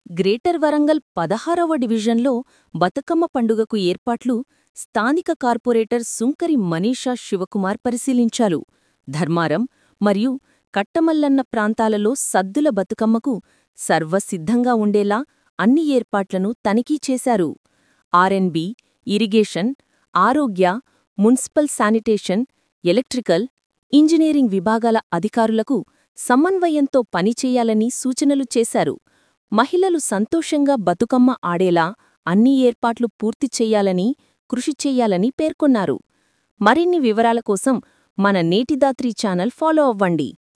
greater Warangal పదహారవ డివిజన్లో బతుకమ్మ పండుగకు ఏర్పాట్లు స్థానిక కార్పొరేటర్ సుంకరి మనీషా శివకుమార్ పరిశీలించారు ధర్మారం మరియు కట్టమల్లన్న ప్రాంతాలలో సద్దుల బతుకమ్మకు సర్వసిద్ధంగా ఉండేలా అన్ని ఏర్పాట్లను తనిఖీ చేశారు ఆర్ఎన్బి ఇరిగేషన్ ఆరోగ్య మున్సిపల్ శానిటేషన్ ఎలక్ట్రికల్ ఇంజనీరింగ్ విభాగాల అధికారులకు సమన్వయంతో పనిచేయాలని సూచనలు చేశారు మహిళలు సంతోషంగా బతుకమ్మ ఆడేలా అన్ని ఏర్పాట్లు పూర్తి చెయ్యాలని కృషి చెయ్యాలని పేర్కొన్నారు మరిన్ని వివరాల కోసం మన నేటిదాత్రి ఛానల్ ఫాలో అవ్వండి